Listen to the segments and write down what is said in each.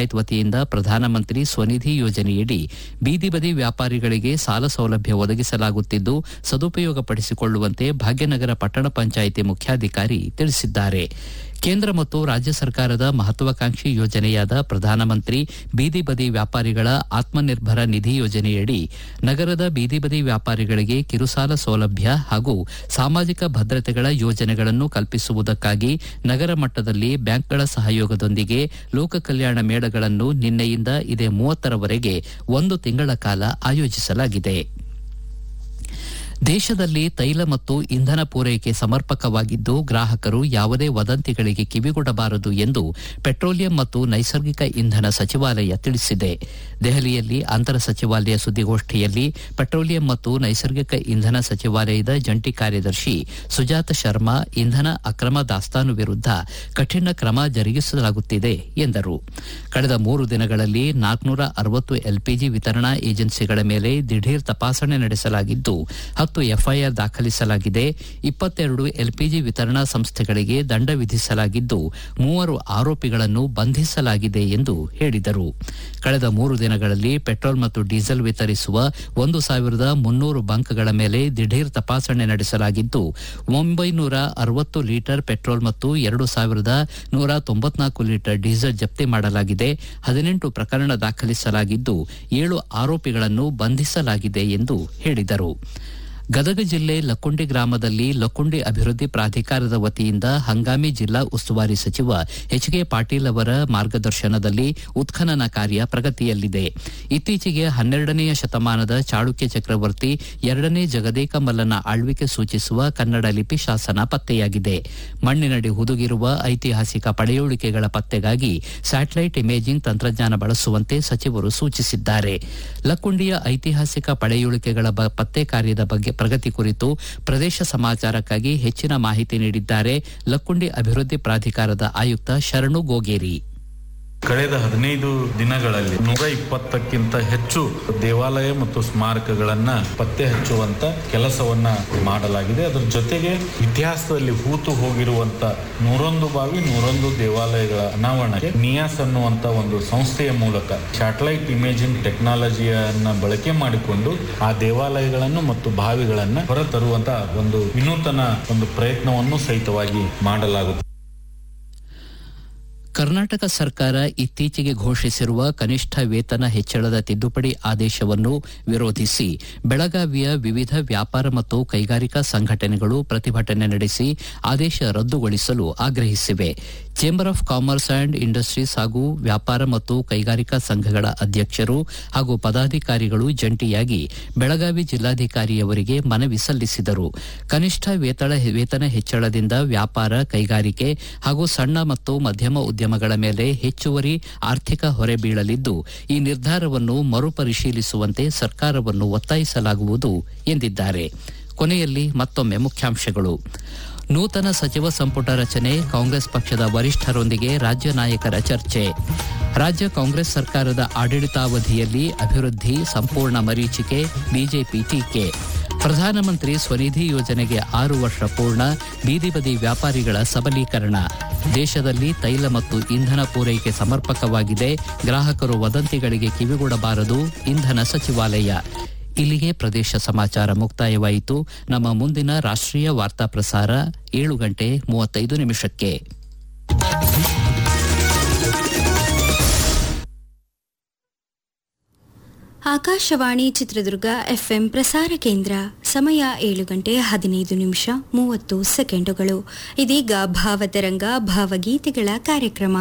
ಪಂಚಾಯತ್ ವತಿಯಿಂದ ಪ್ರಧಾನಮಂತ್ರಿ ಸ್ವನಿಧಿ ಯೋಜನೆಯಡಿ ಬೀದಿ ಬದಿ ವ್ಯಾಪಾರಿಗಳಿಗೆ ಸಾಲ ಸೌಲಭ್ಯ ಒದಗಿಸಲಾಗುತ್ತಿದ್ದು ಸದುಪಯೋಗಪಡಿಸಿಕೊಳ್ಳುವಂತೆ ಭಾಗ್ಯನಗರ ಪಟ್ಟಣ ಪಂಚಾಯಿತಿ ಮುಖ್ಯಾಧಿಕಾರಿ ತಿಳಿಸಿದ್ದಾರೆ ಕೇಂದ್ರ ಮತ್ತು ರಾಜ್ಯ ಸರ್ಕಾರದ ಮಹತ್ವಾಕಾಂಕ್ಷಿ ಯೋಜನೆಯಾದ ಪ್ರಧಾನಮಂತ್ರಿ ಬೀದಿ ಬದಿ ವ್ಯಾಪಾರಿಗಳ ಆತ್ಮನಿರ್ಭರ ನಿಧಿ ಯೋಜನೆಯಡಿ ನಗರದ ಬೀದಿ ಬದಿ ವ್ಯಾಪಾರಿಗಳಿಗೆ ಕಿರುಸಾಲ ಸೌಲಭ್ಯ ಹಾಗೂ ಸಾಮಾಜಿಕ ಭದ್ರತೆಗಳ ಯೋಜನೆಗಳನ್ನು ಕಲ್ಪಿಸುವುದಕ್ಕಾಗಿ ನಗರ ಮಟ್ಟದಲ್ಲಿ ಬ್ಯಾಂಕ್ಗಳ ಸಹಯೋಗದೊಂದಿಗೆ ಲೋಕ ಕಲ್ಯಾಣ ಮೇಳಗಳನ್ನು ನಿನ್ನೆಯಿಂದ ಇದೇ ಮೂವತ್ತರವರೆಗೆ ಒಂದು ತಿಂಗಳ ಕಾಲ ಆಯೋಜಿಸಲಾಗಿದೆ ದೇಶದಲ್ಲಿ ತೈಲ ಮತ್ತು ಇಂಧನ ಪೂರೈಕೆ ಸಮರ್ಪಕವಾಗಿದ್ದು ಗ್ರಾಹಕರು ಯಾವುದೇ ವದಂತಿಗಳಿಗೆ ಕಿವಿಗೊಡಬಾರದು ಎಂದು ಪೆಟ್ರೋಲಿಯಂ ಮತ್ತು ನೈಸರ್ಗಿಕ ಇಂಧನ ಸಚಿವಾಲಯ ತಿಳಿಸಿದೆ ದೆಹಲಿಯಲ್ಲಿ ಅಂತರ ಸಚಿವಾಲಯ ಸುದ್ದಿಗೋಷ್ಠಿಯಲ್ಲಿ ಪೆಟ್ರೋಲಿಯಂ ಮತ್ತು ನೈಸರ್ಗಿಕ ಇಂಧನ ಸಚಿವಾಲಯದ ಜಂಟಿ ಕಾರ್ಯದರ್ಶಿ ಸುಜಾತ ಶರ್ಮಾ ಇಂಧನ ಅಕ್ರಮ ದಾಸ್ತಾನು ವಿರುದ್ಧ ಕಠಿಣ ಕ್ರಮ ಜರುಗಿಸಲಾಗುತ್ತಿದೆ ಎಂದರು ಕಳೆದ ಮೂರು ದಿನಗಳಲ್ಲಿ ನಾಲ್ಕುನೂರ ಅರವತ್ತು ಎಲ್ಪಿಜಿ ವಿತರಣಾ ಏಜೆನ್ಸಿಗಳ ಮೇಲೆ ದಿಢೀರ್ ತಪಾಸಣೆ ನಡೆಸಲಾಗಿದ್ದು ಹತ್ತು ಎಫ್ಐಆರ್ ದಾಖಲಿಸಲಾಗಿದೆ ಇಪ್ಪತ್ತೆರಡು ಎಲ್ಪಿಜಿ ವಿತರಣಾ ಸಂಸ್ಥೆಗಳಿಗೆ ದಂಡ ವಿಧಿಸಲಾಗಿದ್ದು ಮೂವರು ಆರೋಪಿಗಳನ್ನು ಬಂಧಿಸಲಾಗಿದೆ ಎಂದು ಹೇಳಿದರು ಕಳೆದ ಮೂರು ದಿನಗಳಲ್ಲಿ ಪೆಟ್ರೋಲ್ ಮತ್ತು ಡೀಸೆಲ್ ವಿತರಿಸುವ ಒಂದು ಸಾವಿರದ ಮುನ್ನೂರು ಬಂಕ್ಗಳ ಮೇಲೆ ದಿಢೀರ್ ತಪಾಸಣೆ ನಡೆಸಲಾಗಿದ್ದು ಒಂಬೈನೂರ ಅರವತ್ತು ಲೀಟರ್ ಪೆಟ್ರೋಲ್ ಮತ್ತು ಎರಡು ಸಾವಿರದ ನೂರ ತೊಂಬತ್ನಾಲ್ಕು ಲೀಟರ್ ಡೀಸೆಲ್ ಜಪ್ತಿ ಮಾಡಲಾಗಿದೆ ಹದಿನೆಂಟು ಪ್ರಕರಣ ದಾಖಲಿಸಲಾಗಿದ್ದು ಏಳು ಆರೋಪಿಗಳನ್ನು ಬಂಧಿಸಲಾಗಿದೆ ಎಂದು ಹೇಳಿದರು ಗದಗ ಜಿಲ್ಲೆ ಲಕ್ಕುಂಡಿ ಗ್ರಾಮದಲ್ಲಿ ಲಕ್ಕುಂಡಿ ಅಭಿವೃದ್ಧಿ ಪ್ರಾಧಿಕಾರದ ವತಿಯಿಂದ ಹಂಗಾಮಿ ಜಿಲ್ಲಾ ಉಸ್ತುವಾರಿ ಸಚಿವ ಎಚ್ ಕೆ ಪಾಟೀಲ್ ಅವರ ಮಾರ್ಗದರ್ಶನದಲ್ಲಿ ಉತ್ಖನನ ಕಾರ್ಯ ಪ್ರಗತಿಯಲ್ಲಿದೆ ಇತ್ತೀಚೆಗೆ ಹನ್ನೆರಡನೆಯ ಶತಮಾನದ ಚಾಳುಕ್ಯ ಚಕ್ರವರ್ತಿ ಎರಡನೇ ಜಗದೇಕ ಮಲ್ಲನ ಆಳ್ವಿಕೆ ಸೂಚಿಸುವ ಕನ್ನಡ ಲಿಪಿ ಶಾಸನ ಪತ್ತೆಯಾಗಿದೆ ಮಣ್ಣಿನಡಿ ಹುದುಗಿರುವ ಐತಿಹಾಸಿಕ ಪಳೆಯುಳಿಕೆಗಳ ಪತ್ತೆಗಾಗಿ ಸ್ಯಾಟಲೈಟ್ ಇಮೇಜಿಂಗ್ ತಂತ್ರಜ್ಞಾನ ಬಳಸುವಂತೆ ಸಚಿವರು ಸೂಚಿಸಿದ್ದಾರೆ ಲಕ್ಕುಂಡಿಯ ಐತಿಹಾಸಿಕ ಪಳೆಯುಳಿಕೆಗಳ ಬ- ಪತ್ತೆ ಕಾರ್ಯದ ಬಗ್ಗೆ ಪ್ರಗತಿ ಕುರಿತು ಪ್ರದೇಶ ಸಮಾಚಾರಕ್ಕಾಗಿ ಹೆಚ್ಚಿನ ಮಾಹಿತಿ ನೀಡಿದ್ದಾರೆ ಲಕ್ಕುಂಡಿ ಅಭಿವೃದ್ಧಿ ಪ್ರಾಧಿಕಾರದ ಆಯುಕ್ತ ಶರಣು ಗೋಗೇರಿ ಕಳೆದ ಹದಿನೈದು ದಿನಗಳಲ್ಲಿ ನೂರ ಇಪ್ಪತ್ತಕ್ಕಿಂತ ಹೆಚ್ಚು ದೇವಾಲಯ ಮತ್ತು ಸ್ಮಾರಕಗಳನ್ನ ಪತ್ತೆ ಹಚ್ಚುವಂತ ಕೆಲಸವನ್ನ ಮಾಡಲಾಗಿದೆ ಅದರ ಜೊತೆಗೆ ಇತಿಹಾಸದಲ್ಲಿ ಹೂತು ಹೋಗಿರುವಂತ ನೂರೊಂದು ಬಾವಿ ನೂರೊಂದು ದೇವಾಲಯಗಳ ಅನಾವರಣಕ್ಕೆ ನಿಯಾಸ್ ಅನ್ನುವಂತ ಒಂದು ಸಂಸ್ಥೆಯ ಮೂಲಕ ಸ್ಯಾಟಲೈಟ್ ಇಮೇಜಿಂಗ್ ಟೆಕ್ನಾಲಜಿಯನ್ನ ಬಳಕೆ ಮಾಡಿಕೊಂಡು ಆ ದೇವಾಲಯಗಳನ್ನು ಮತ್ತು ಬಾವಿಗಳನ್ನ ಹೊರತರುವಂತ ಒಂದು ವಿನೂತನ ಒಂದು ಪ್ರಯತ್ನವನ್ನು ಸಹಿತವಾಗಿ ಮಾಡಲಾಗುತ್ತದೆ ಕರ್ನಾಟಕ ಸರ್ಕಾರ ಇತ್ತೀಚೆಗೆ ಘೋಷಿಸಿರುವ ಕನಿಷ್ಠ ವೇತನ ಹೆಚ್ಚಳದ ತಿದ್ದುಪಡಿ ಆದೇಶವನ್ನು ವಿರೋಧಿಸಿ ಬೆಳಗಾವಿಯ ವಿವಿಧ ವ್ಯಾಪಾರ ಮತ್ತು ಕೈಗಾರಿಕಾ ಸಂಘಟನೆಗಳು ಪ್ರತಿಭಟನೆ ನಡೆಸಿ ಆದೇಶ ರದ್ದುಗೊಳಿಸಲು ಆಗ್ರಹಿಸಿವೆ chamber of commerce and industries ಹಾಗೂ ವ್ಯಾಪಾರ ಮತ್ತು ಕೈಗಾರಿಕಾ ಸಂಘಗಳ ಅಧ್ಯಕ್ಷರು ಹಾಗೂ ಪದಾಧಿಕಾರಿಗಳು ಜಂಟಿಯಾಗಿ ಬೆಳಗಾವಿ ಜಿಲ್ಲಾಧಿಕಾರಿಯವರಿಗೆ ಮನವಿ ಸಲ್ಲಿಸಿದರು ಕನಿಷ್ಠ ವೇತನ ವೇತನ ಹೆಚ್ಚಳದಿಂದ ವ್ಯಾಪಾರ ಕೈಗಾರಿಕೆ ಹಾಗೂ ಸಣ್ಣ ಮತ್ತು ಮಧ್ಯಮ ಉದ್ಯಮಗಳ ಮೇಲೆ ಹೆಚ್ಚುವರಿ ಆರ್ಥಿಕ ಹೊರೆ ಬೀಳಲಿದ್ದು ಈ ನಿರ್ಧಾರವನ್ನು ಮರುಪರಿಶೀಲಿಸುವಂತೆ ಸರ್ಕಾರವನ್ನು ಒತ್ತಾಯಿಸಲಾಗುವುದು ಎಂದಿದ್ದಾರೆ ಕೊನೆಯಲ್ಲಿ ಮತ್ತೊಮ್ಮೆ ಮುಖ್ಯಾಂಶಗಳು ನೂತನ ಸಚಿವ ಸಂಪುಟ ರಚನೆ ಕಾಂಗ್ರೆಸ್ ಪಕ್ಷದ ವರಿಷ್ಠರೊಂದಿಗೆ ರಾಜ್ಯ ನಾಯಕರ ಚರ್ಚೆ ರಾಜ್ಯ ಕಾಂಗ್ರೆಸ್ ಸರ್ಕಾರದ ಆಡಳಿತಾವಧಿಯಲ್ಲಿ ಅಭಿವೃದ್ಧಿ ಸಂಪೂರ್ಣ ಮರೀಚಿಕೆ ಬಿಜೆಪಿ ಟೀಕೆ ಪ್ರಧಾನಮಂತ್ರಿ ಸ್ವನಿಧಿ ಯೋಜನೆಗೆ ಆರು ವರ್ಷ ಪೂರ್ಣ ಬೀದಿ ಬದಿ ವ್ಯಾಪಾರಿಗಳ ಸಬಲೀಕರಣ ದೇಶದಲ್ಲಿ ತೈಲ ಮತ್ತು ಇಂಧನ ಪೂರೈಕೆ ಸಮರ್ಪಕವಾಗಿದೆ ಗ್ರಾಹಕರು ವದಂತಿಗಳಿಗೆ ಕಿವಿಗೊಡಬಾರದು ಇಂಧನ ಸಚಿವಾಲಯ ಇಲ್ಲಿಗೆ ಪ್ರದೇಶ ಸಮಾಚಾರ ಮುಕ್ತಾಯವಾಯಿತು ನಮ್ಮ ಮುಂದಿನ ರಾಷ್ಟ್ರೀಯ ವಾರ್ತಾ ಪ್ರಸಾರ ಏಳು ಗಂಟೆ ಮೂವತ್ತೈದು ನಿಮಿಷಕ್ಕೆ ಆಕಾಶವಾಣಿ ಚಿತ್ರದುರ್ಗ ಎಫ್ಎಂ ಪ್ರಸಾರ ಕೇಂದ್ರ ಸಮಯ ಏಳು ಗಂಟೆ ಹದಿನೈದು ನಿಮಿಷ ಮೂವತ್ತು ಸೆಕೆಂಡುಗಳು ಇದೀಗ ಭಾವತರಂಗ ಭಾವಗೀತೆಗಳ ಕಾರ್ಯಕ್ರಮ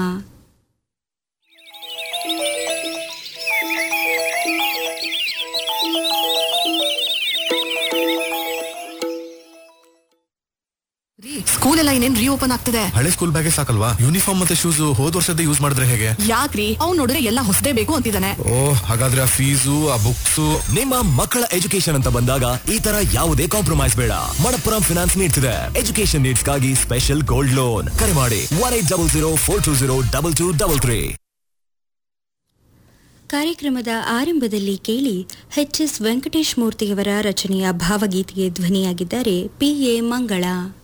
ರೀ ಸ್ಕೂಲ್ ಎಲ್ಲ ಇನ್ನೇನ್ ರೀಓಪನ್ ಆಗ್ತಿದೆ ಹಳೆ ಸ್ಕೂಲ್ ಬ್ಯಾಗೆ ಸಾಕಲ್ವಾ ಯೂನಿಫಾರ್ಮ್ ಮತ್ತೆ ಶೂಸ್ ಹೋದ್ ವರ್ಷದ ಯೂಸ್ ಮಾಡಿದ್ರೆ ಹೇಗೆ ಯಾಕ್ರಿ ಅವ್ನ್ ನೋಡಿದ್ರೆ ಎಲ್ಲ ಹೊಸದೇ ಬೇಕು ಅಂತಿದ್ದಾನೆ ಓ ಹಾಗಾದ್ರೆ ಆ ಫೀಸು ಆ ಬುಕ್ಸ್ ನಿಮ್ಮ ಮಕ್ಕಳ ಎಜುಕೇಶನ್ ಅಂತ ಬಂದಾಗ ಈ ತರ ಯಾವುದೇ ಕಾಂಪ್ರಮೈಸ್ ಬೇಡ ಮಣಪ್ಪುರಂ ಫಿನಾನ್ಸ್ ನೀಡ್ತಿದೆ ಎಜುಕೇಶನ್ ನೀಡ್ಸ್ಗಾಗಿ ಸ್ಪೆಷಲ್ ಗೋಲ್ಡ್ ಲೋನ್ ಕರೆ ಮಾಡಿ one eight double zero four two zero double two double three ಕಾರ್ಯಕ್ರಮದ ಆರಂಭದಲ್ಲಿ ಕೇಳಿ ಎಚ್ ಎಸ್ ವೆಂಕಟೇಶ್ ಮೂರ್ತಿಯವರ ರಚನೆಯ ಭಾವಗೀತೆಗೆ ಧ್ವನಿಯಾಗಿದ್ದಾರೆ ಪಿ ಎ ಮಂಗಳ